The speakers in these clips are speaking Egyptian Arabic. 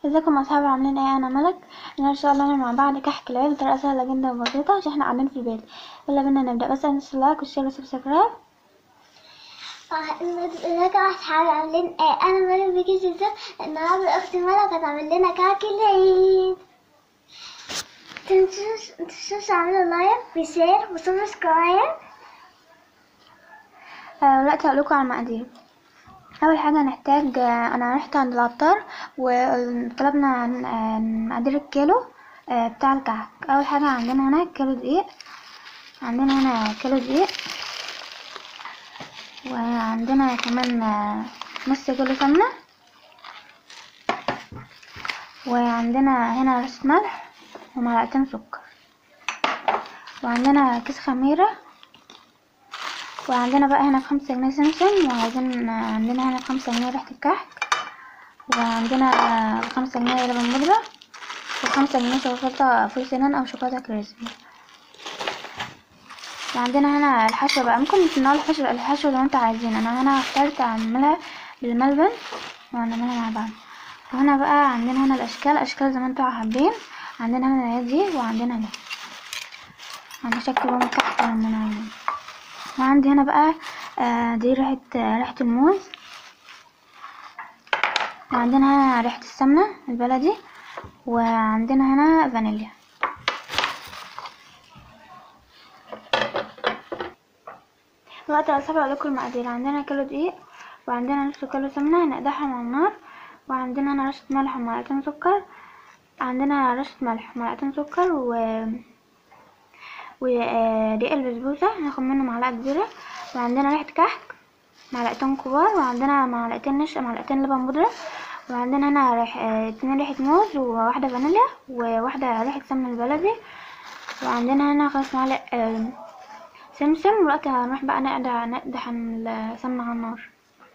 ازيكم يا اصحابي عاملين ايه انا ملك انا ان شاء الله نعمل مع بعض كحك العيد بطريقه سهله جدا وبسيطه عشان احنا قاعدين في البيت يلا بينا نبدا بس انسوا اللايك والشير والسبسكرايب ازيكم يا اصحابي عاملين ايه انا ملك بيكي زيزو النهارده اختي ملك هتعمل لنا كعك العيد متنسوش متنسوش تعملوا لايك وشير وسبسكرايب آه، دلوقتي هقولكوا على المقادير اول حاجه هنحتاج آه، انا رحت عند العطار وطلبنا عن- آه، مقادير الكيلو آه، بتاع الكعك اول حاجه عندنا هنا كيلو دقيق عندنا هنا كيلو دقيق وعندنا كمان آه، نص كيلو سمنه وعندنا هنا رشة ملح ومعلقتين سكر وعندنا كيس خميره وعندنا بقى هنا خمسة جنيه سمسم وعايزين عندنا هنا خمسة جنيه ريحة الكحك وعندنا خمسة جنيه لبن بودرة وخمسة جنيه شوكولاتة فول سنان أو شوكولاتة كريسبي وعندنا هنا الحشوة بقى ممكن تنوع الحشوة الحشوة لو انتوا عايزين انا هنا اخترت اعملها بالملبن وهنعملها مع بعض وهنا بقى عندنا هنا الاشكال اشكال زي ما انتوا حابين عندنا هنا دي وعندنا ده هنشكل بهم الكحك لما نعمل وعندي هنا بقى آه، دي ريحة آه، ريحة الموز وعندنا هنا ريحة السمنة البلدي وعندنا هنا فانيليا دلوقتي يا صاحبي اقول لكم المقادير عندنا كيلو دقيق وعندنا نص كيلو سمنة هنقدحهم على النار وعندنا هنا رشة ملح ومعلقتين سكر عندنا رشة ملح ومعلقتين سكر و ودقيق البسبوسة هناخد منه معلقة كبيرة وعندنا ريحة كحك معلقتين كبار وعندنا معلقتين نشا معلقتين لبن بودرة وعندنا هنا ريح... اه، اتنين ريحة موز وواحدة فانيليا وواحدة ريحة سمن البلدي وعندنا هنا خمس معالق اه، سمسم ودلوقتي هنروح بقى نقدح نقدح السمنة على النار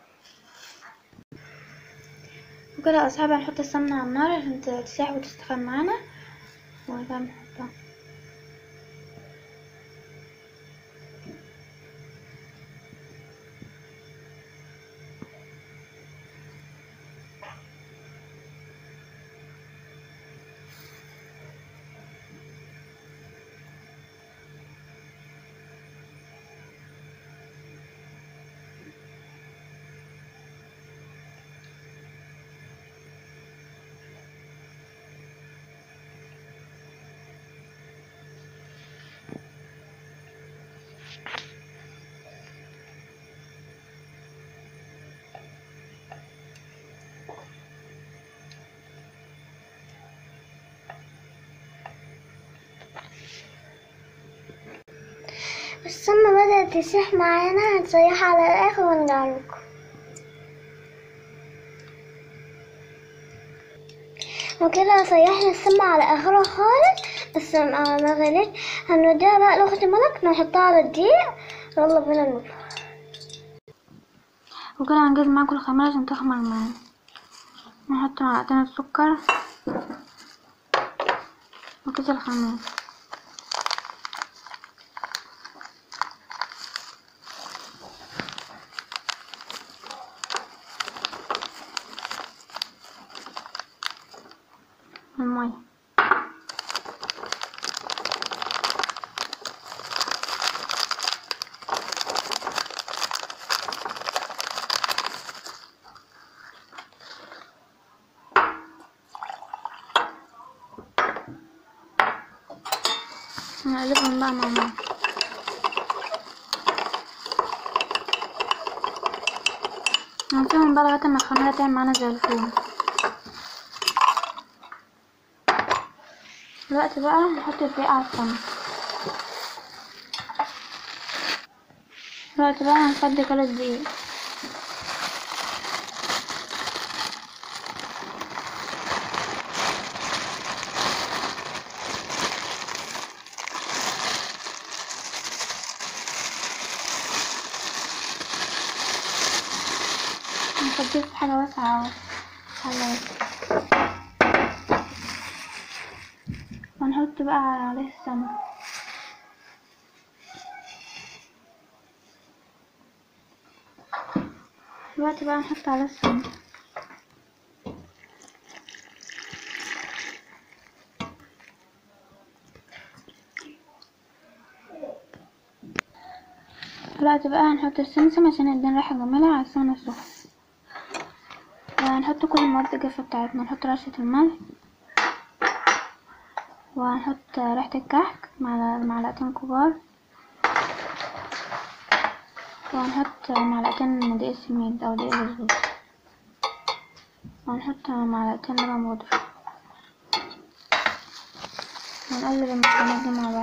وكده يا أصحابي هنحط السمنة على النار عشان تسيح وتستخدم معانا وبقى نحطها السمنة بدأت تسيح معانا هنسيحها على الآخر ونجعلكم وكده سيحنا السمنة على آخرها خالص السمنة ما غليت هنوديها بقى لأختي ملك نحطها على الدقيق يلا بينا نطبخ وكده هنجيب معاكم الخميرة عشان تخمر معانا نحط معلقتين السكر وكيس الخميرة المية نقلبهم بقى مع بعض نسيبهم بقى لغاية ما الخميرة تعمل معانا زي الفول دلوقتي بقى نحط الدقيق على السمنة دلوقتي بقى هنفضي كيلو الدقيق نفضيه في حاجة واسعة أهو حلة واسعة ونحط بقى عليه السمنة دلوقتي بقى نحط على السمنة دلوقتي بقى هنحط السمسم عشان يدينا ريحة جميلة على السمنة السخنة وهنحط كل المواد الجافة بتاعتنا نحط رشة الملح وهنحط ريحة الكحك مع معلقتين كبار وهنحط معلقتين دقيق سميد أو دقيق بسبوس وهنحط معلقتين لبن بودرة ونقلب المكونات دي مع بعض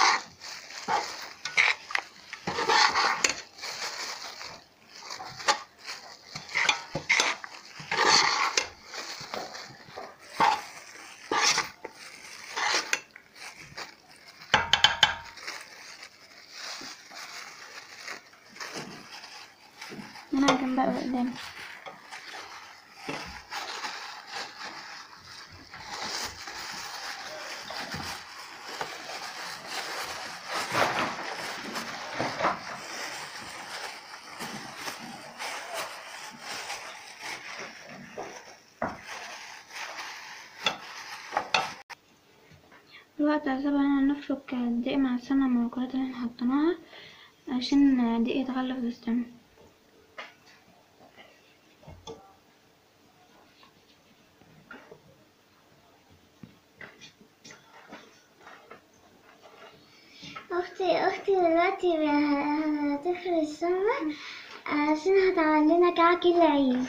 نعجن بقى بإيدينا دلوقتي هسيبها هنا نفرك الدقيق مع السمنة من المكونات اللي احنا حطيناها عشان الدقيق يتغلف في السمنة اختي اختي دلوقتي هتفرد السمنة عشان هتعمل لنا كعك العيد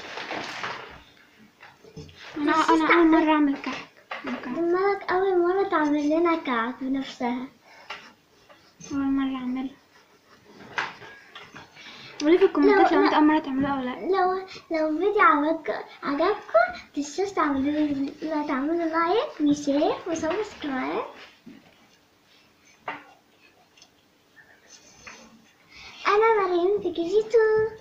انا انا اول مرة اعمل كحك كحك. دماغك اول مرة تعمل لنا كعك بنفسها اول مرة اعملها قولي في الكومنتات لا، لو انت لا. اول مرة تعملها او لا لو لو الفيديو عجبك عجبكم تنسوش تعملوا لي تعملوا لايك وشير وسبسكرايب انا مريم في كيجيتو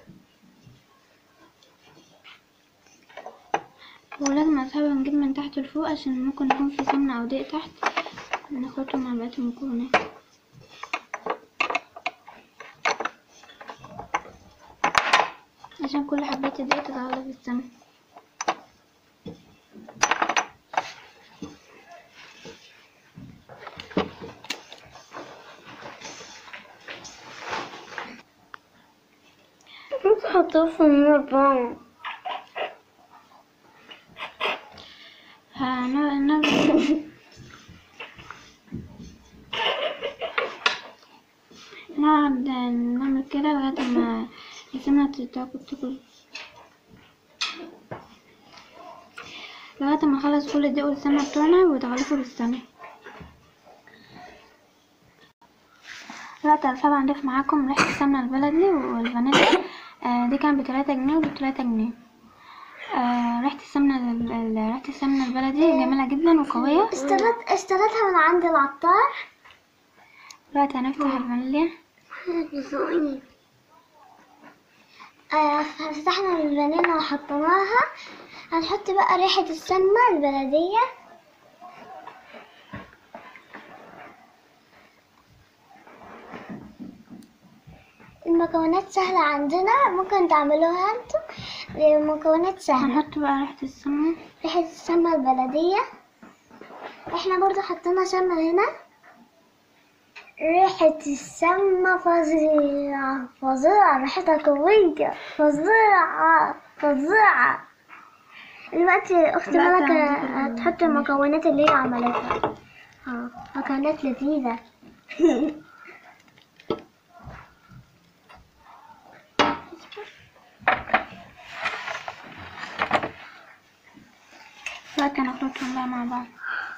ولازم اسحبها نجيب من تحت لفوق عشان ممكن يكون في سمنة او دقيق تحت نخلطه مع بقية المكونات عشان كل حبات الدقيق تتغلف في السمنة حطوه في النور بقى هنعمل نقعد نعمل كده لغاية ما السمنة تاكل تاكل لغاية ما نخلص كل الدقيق والسمنة بتوعنا ويتغلفوا بالسمنة دلوقتي طبعا نضيف معاكم ريحة السمنة البلدي والفانيليا آه دي كانت بتلاتة جنيه ودي بتلاتة جنيه آه ريحة السمنة ال- ال- ريحة السمنة البلدي جميلة جدا وقوية اشتريت اشتريتها من عند العطار دلوقتي هنفتح الفانيليا بيزقني آه، فتحنا الفانيلا وحطيناها هنحط بقى ريحة السمنة البلدية المكونات سهلة عندنا ممكن تعملوها انتم المكونات سهلة هنحط بقى ريحة السمنة ريحة السمنة البلدية احنا برضو حطينا سمنة هنا ريحة السمنة فظيعة فظيعة ريحتها قوية فظيعة فظيعة دلوقتي أختي دلوقتي ملك هنضيف ال- هتحط المكونات اللي هي عملتها اه مكونات لذيذة دلوقتي هنخلطهم بقى مع بعض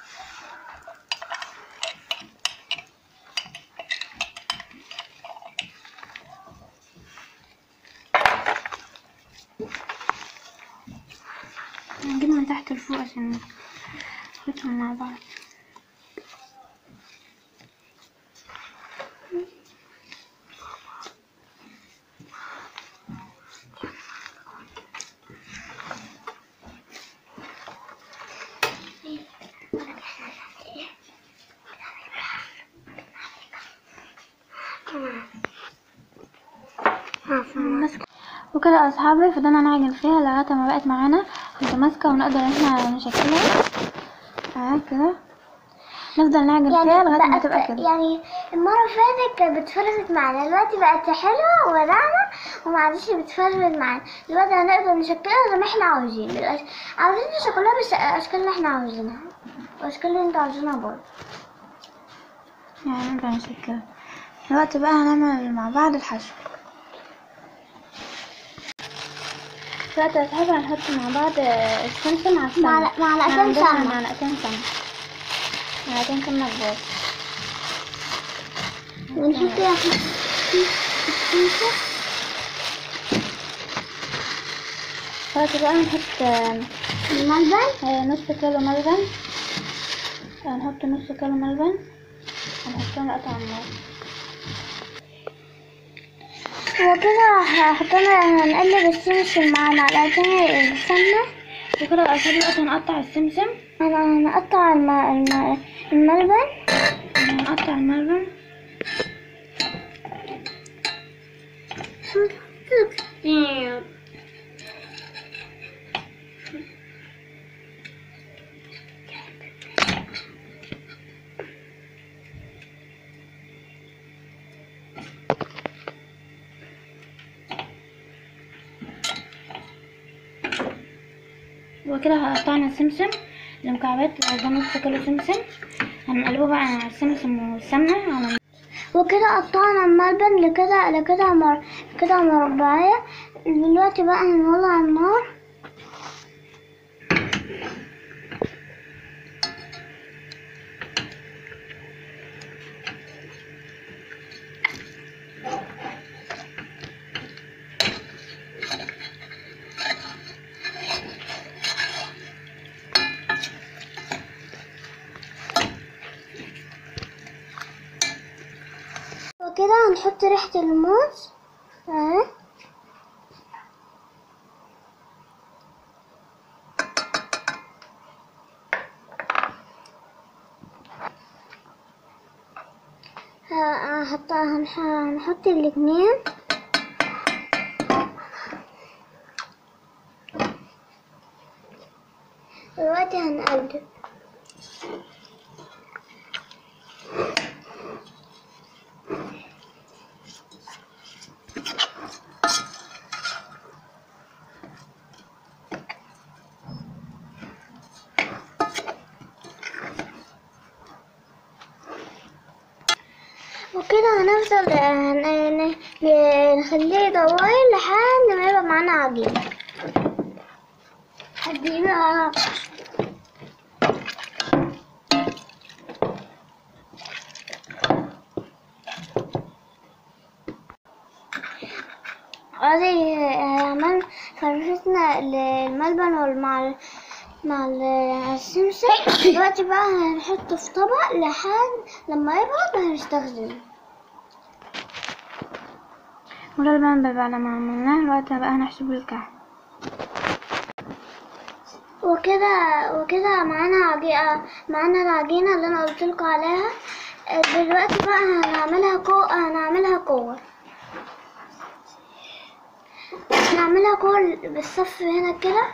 هنجيب من تحت لفوق عشان نخلطهم مع بعض ماسكة وكده يا اصحابي فضلنا نعجن فيها لغايه ما بقت معانا متماسكه ونقدر ان احنا نشكلها اهي كده نفضل نعجن فيها لغايه ما بقت- تبقى كده يعني المرة اللي فاتت كانت بتفرفت معانا دلوقتي بقت حلوة وناعمة وما عادش بتفرفت معانا دلوقتي هنقدر نشكلها زي ما احنا عاوزين دلوقتي عاوزين نشكلها بس الأشكال اللي احنا عاوزينها الأشكال اللي انتوا عاوزينها برضه يعني نبقى نشكلها دلوقتي بقى هنعمل مع بعض الحشو دلوقتي يا صحابي هنحط مع بعض آه، السمسم على السمنة معلق- معلقتين عندنا سمنة. معلقتين سمنة معلقتين سمنة كبار ونحط دلوقتي بقى هنحط آه، الملبن آه، نص كيلو ملبن هنحط نص كيلو ملبن هنحطهم نقطع على النار وكده حطينا هنقلب السمسم مع معلقتين السمنة وكده بقى صحابي دلوقتي هنقطع السمسم هن- هنقطع الم... الم... الملبن هنقطع الملبن وكده قطعنا السمسم لمكعبات ده نص كيلو سمسم هنقلبه بقى على السمسم والسمنة على وكده قطعنا الملبن لكده لكده مر... كده مربعية دلوقتي بقى هنولع النار وكده هنحط ريحة الموز اهي ه- هحط هنح- هنحط الاتنين دلوقتي هنقلب وكده هنفضل هن- هن- ن- نخليه دواير لحد ما يبقى معانا عجين حد يبقى ادي عمل فرشتنا الملبن والمع مع ال- السمسم دلوقتي بقى هنحطه في طبق لحد لما يبرد هنستخدمه وده المنبل بعد ما عملناه دلوقتي بقى هنحشي بالكحك وكده وكده معانا عجينة معانا العجينة اللي انا قلتلكوا عليها دلوقتي بقى هنعملها كو هنعملها كور هنعملها كور بالصف هنا كده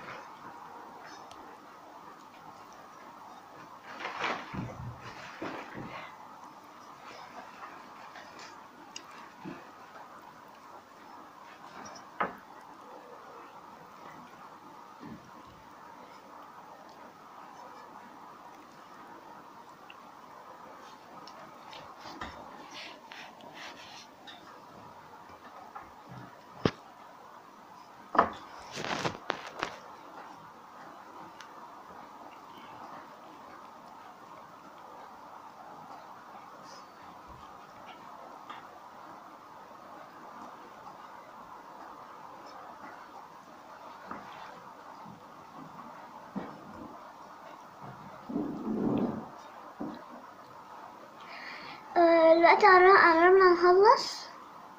آه، دلوقتي قر- قربنا نخلص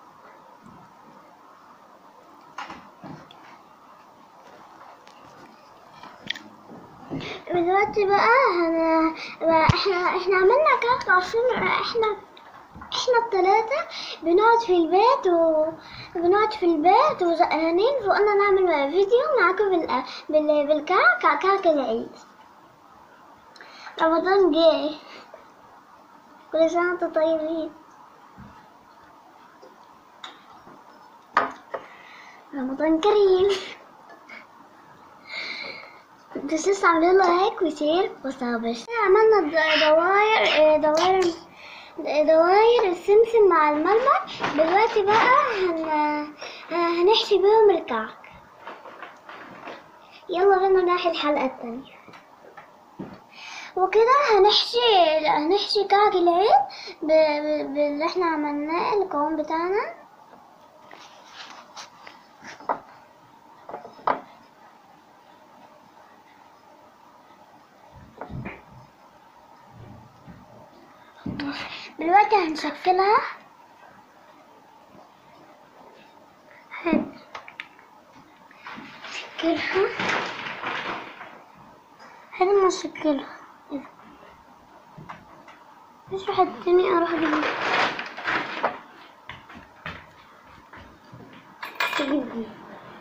دلوقتي بقى هن... بقى احنا احنا عملنا كعك عشان احنا احنا التلاتة بنقعد في البيت و بنقعد في البيت وزقرانين فقلنا نعمل فيديو معاكم بال... بال... بالكعك كعك العيد رمضان جه كل سنة وانتم طيبين رمضان كريم بس لسه عاملين لايك وشير وصابر عملنا د- دواير آه، دواير دواير السمسم مع الململ دلوقتي بقى هن... آه، هنحشي بيهم الكعك يلا بينا نروح الحلقة التانية وكده هنحشي هنحشي كعك العيد ب... ب... باللي احنا عملناه القوام بتاعنا دلوقتي هنشكلها هنشكلها هل نشكلها مش واحد تاني اروح اجيب اجيب دي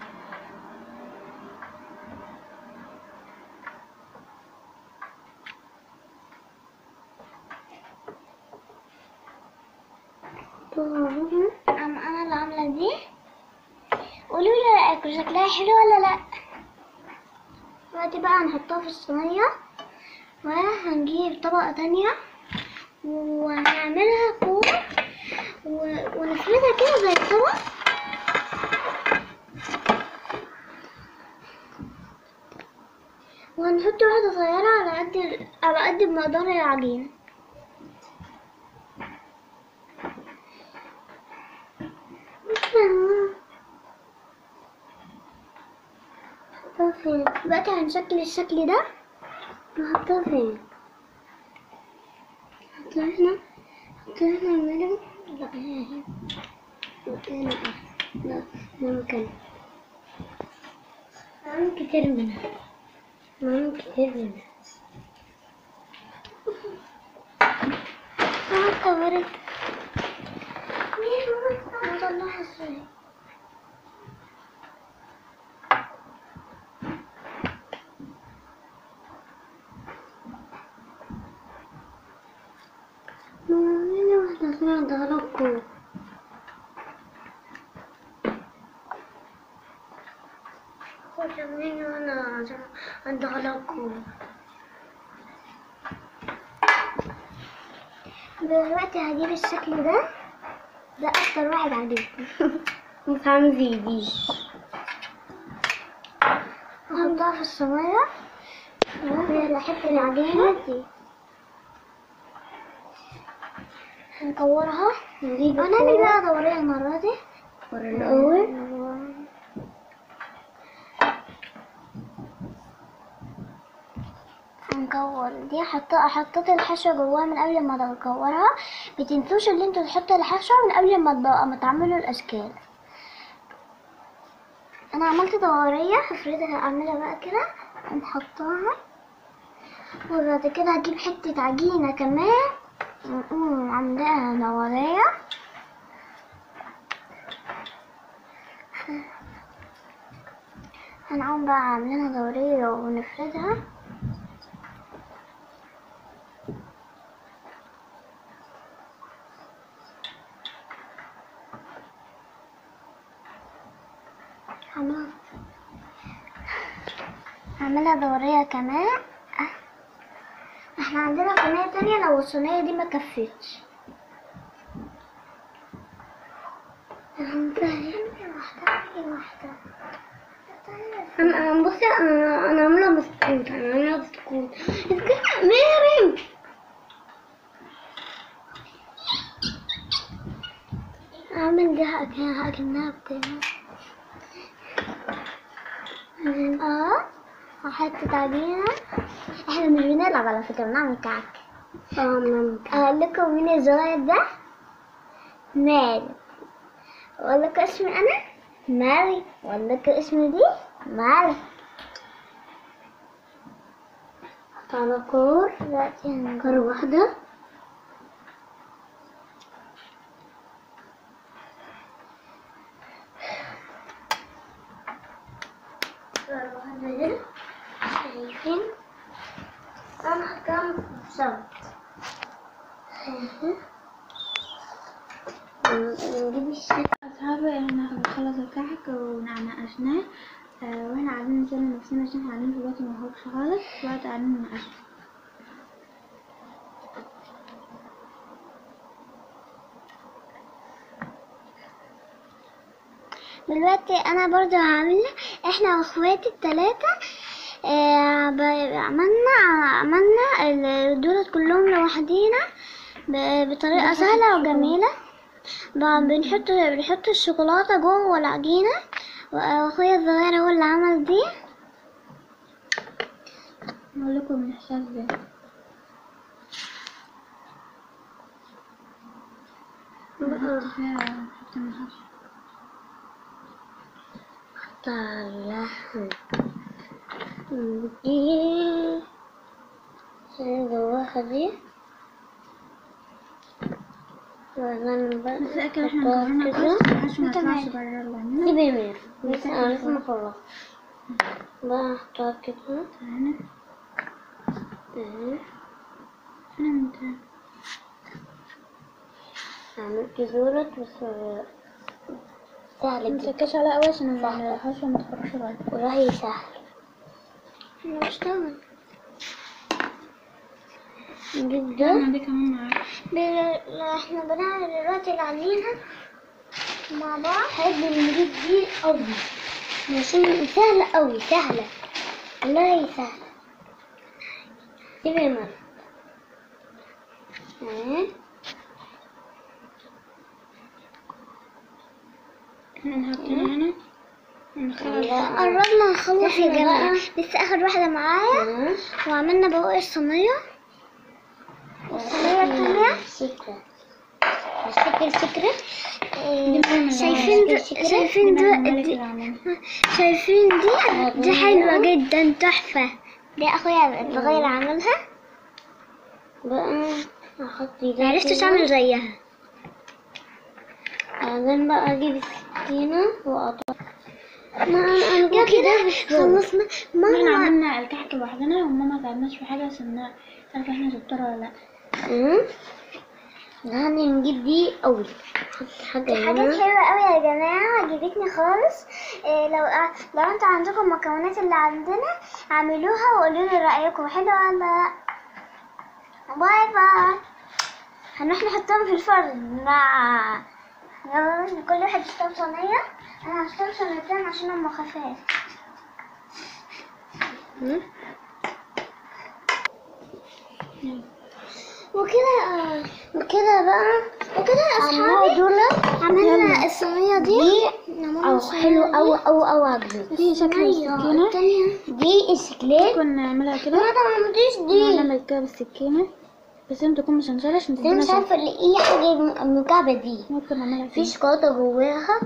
أم انا اللي عامله دي قولوا لي رايكم شكلها حلو ولا لا دلوقتي بقى هنحطها في الصينيه وهنجيب طبقه تانية وهنعملها كوره و- ونفردها كده زي الطبق وهنحط واحدة صغيرة على قد ال- على قد مقدار العجين نحطها فين دلوقتي هنشكل الشكل ده نحطها فين نحطها هنا نحطها هنا نعمله لا هي هي مكان لا ده مكان عامل كتير منها عامل كتير منها اه اتطورت نطلعها ازاي ماما واحدة اسمها دغلقو وكمان وانا دغلقو دلوقتي هجيب الشكل ده ده اكتر واحد عجبني مش عامل زي دي احطها في الصينية وهي حتة العجينة دي هنكورها هنعمل بقى دورية المرة دي الأول هنكور دي حطيت حطيت الحشوة جواها من قبل ما اكورها بتنسوش اللي انتوا تحطوا الحشوة من قبل ما تض- ما تعملوا الاشكال انا عملت دورية هفردها اعملها بقى كده نحطها وبعد كده هجيب حتة عجينة كمان ونقوم عاملاها دورية هنقوم بقى عاملينها دورية ونفردها هعملها هعملها دورية كمان احنا عندنا صينية تانية لو الصينية دي ما كفتش انا بصي انا انا عامله بسكوت انا عامله بسكوت اسكت مريم اعمل دي هاكلها هاكلها بتاعي اه حتة عجينة احنا مش بنلعب على فكرة بنعمل كعك اه ممكن اقول لكم مين الصغير ده مالك اقول لكم اسمي انا ماري اقول لكم اسمي دي ماري على كور دلوقتي كور واحدة كور واحدة هنا شايفين انا هحطها بالظبط نجيب الشكل أصحابي احنا بنخلص الكحك ونعنقشناه آه، واحنا قاعدين نسلي نفسنا عشان احنا قاعدين في الوقت مهوكش خالص دلوقتي قاعدين ننقش دلوقتي انا برضو هعمل احنا واخواتي التلاتة آه، ب- عملنا عملنا ال- دولت كلهم لوحدينا ب- بطريقة سهلة وجميلة ب- بنحط بنحط الشوكولاتة جوه العجينة واخويا الصغير هو اللي عمل دي اقول لكم بنحشاها ازاي نحط فيها نحط الحشو اللحم دي جواها دي وبعدين بقى بس اكل احنا نحطها مكرونه كده. بس الحشو ما انت يطلعش مالك؟ بره العجينه سيبي مير بس انا لسه مخلص بقى احطها كده هنا اهي. هنا انت عملت زورة بس سهل جدا متسكش على قوي عشان الحشو ما تخرجش بره والله سهل انا بشتغل نجيب ده انا دي كمان معاك بال- احنا بنعمل دلوقتي العجينة مع بعض حابب نجيب دي قوي ماشي سهلة قوي سهلة والله سهلة سيبي مرة اهي احنا نحطها هنا ونخلص قربنا نخلص يا جماعة لسه آخر واحدة معايا وعملنا بواقي الصينية الصينية التانية سكرة افتكر سكرة شايفين د- شايفين د- دي شايفين دي دي حلوة جدا تحفة دي أخويا الصغير عملها بقى أحط معرفتش أعمل زيها بعدين بقى أجيب السكينة وأقطع ما أنا كده خلصنا احنا ماما عملنا الكحك لوحدنا وماما ما تعبناش في حاجه عشان تعرف احنا شطار ولا لا هاني نجيب دي أول نحط حاجة حاجات حلوة أوي يا جماعة عجبتني خالص إيه لو لو انتوا عندكم المكونات اللي عندنا اعملوها وقولوا لي رأيكم حلوة ولا لا باي باي هنروح نحطهم في الفرن مع يلا كل واحد يشتغل صينية أنا هشتغل صينيتين عشان هما خفاف وكده وكده بقى وكده يا اصحابي دول عملنا الصينيه دي او حلو او او او عجبتني دي شكل السكينه التانية دي الشكلات ممكن نعملها كده انا ما عملتش دي نعمل كده بالسكينه بس انت تكون مشنشله عشان دي تدينا مش شكل عارفه اللي ايه حاجه م- مكعبه دي ممكن نعملها في كده شوكولاته جواها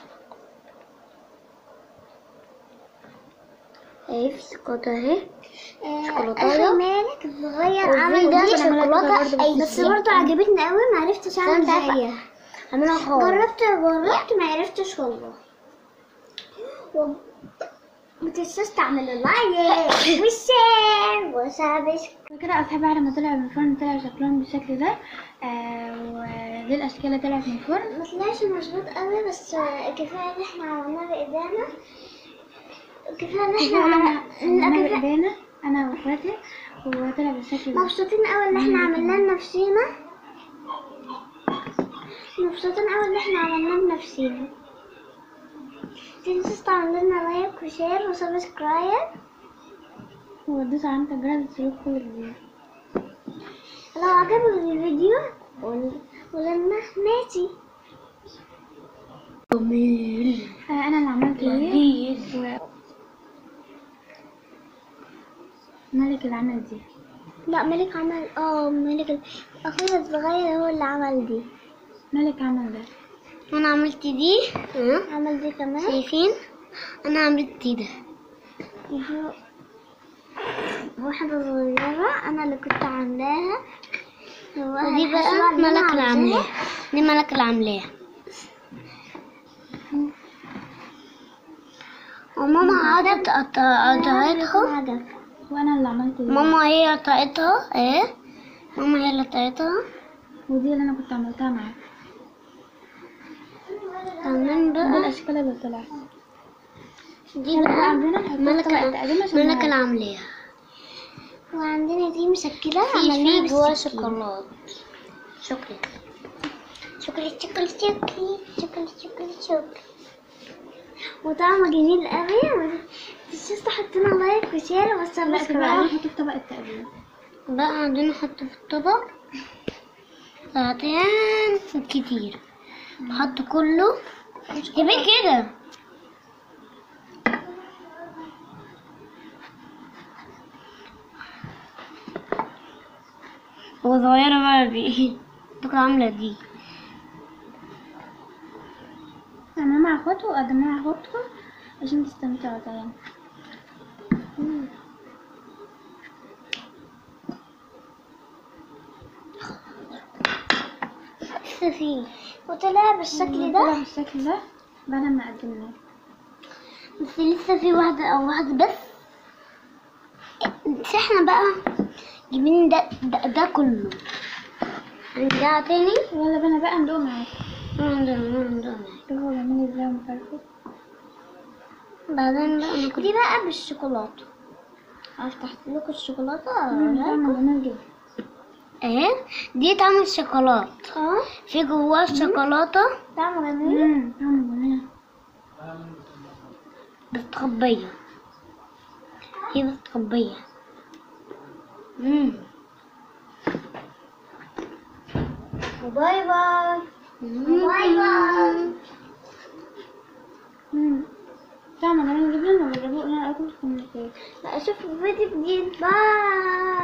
اهي في شوكولاته اهي شوكولاتايه مالك الصغير وفي عمل ده دي شوكولاته أي بس برضه عجبتني قوي ما عرفتش اعمل مش عارفة. زيها عاملها خالص جربت جربت ما عرفتش والله و... متنساش تعمل اللايك والشير وسابسكرايب كده اصحابي بعد ما طلع من الفرن طلع شكلهم بالشكل ده آه ودي الاشكال اللي طلعت من الفرن ما طلعش مظبوط قوي بس كفايه ان احنا عملناه بايدينا كفايه ان احنا عملنا عملنا عملنا كفاية- بايدينا انا واخواتي وطلع بالشكل ده مبسوطين قوي ان احنا عملناه لنفسينا مبسوطين قوي ان احنا عملناه بنفسينا متنسوش تعملوا لنا لايك وشير وسبسكرايب ودوس على علامة الجرس تشوف كل جديد لو عجبك الفيديو قول ولما ماشي آه انا اللي عملت دي و... مالك اللي عمل دي لا ملك عمل اه ملك ال- اخويا الصغير هو اللي عمل دي مالك عمل ده انا عملت دي ها عمل دي كمان شايفين انا عملت دي ده وهو- واحدة صغيرة أنا اللي كنت عاملاها ودي بقى ملك اللي عاملاها دي ملك اللي عاملاها وماما قعدت قطعتها وانا اللي عملت دي ماما هي قطعتها اهي ماما هي اللي طريقتها ودي اللي انا كنت عملتها معاك كمان دي بقى الاشكال اللي طلعت دي بقى بقى عندنا نحط ملك طبقة تقديم عشان ملك نعرف. اللي عاملاها وعندنا دي مشكلة في عملناها في جوا بالسكين. شوكولات شوكولات شوكولات شوكولات شوكولات شوكولات شوكولات شوكولات وطعمه جميل قوي متنسوش تحطوا لنا لايك وشير لا كده بقى وسبسكرايب نحطه في طبق التقديم بقى عندنا نحطه في الطبق ساعتين كتير نحط كله يا بيه كده هو صغيرة بقى دي تبقى عاملة دي اعملوها مع اخواتكم وقدموها مع اخواتكم عشان تستمتعوا زينا لسه فيه وطلع بالشكل طلع ده بالشكل ده بعد ما قدمناه بس لسه في واحدة أو واحدة بس بس احنا بقى جايبين ده, ده, ده كله هنرجع تاني يلا بينا بقى ندوق معاكم عندنا عندنا شوفوا جميل ازاي ومفرفش بعدين بقى ناكل دي بقى بالشوكولاتة افتح لكم الشوكولاتة طعمه جميل جدا ايه دي طعم الشوكولات اه في جواه الشوكولاتة طعمه جميل امم طعمه جميل مستخبية هي مستخبية مم. وباي باي مم. باي باي امم طعمه جميل جدا وجربوه قولنا رايكم في الكومنتات اشوفكم في فيديو جديد باي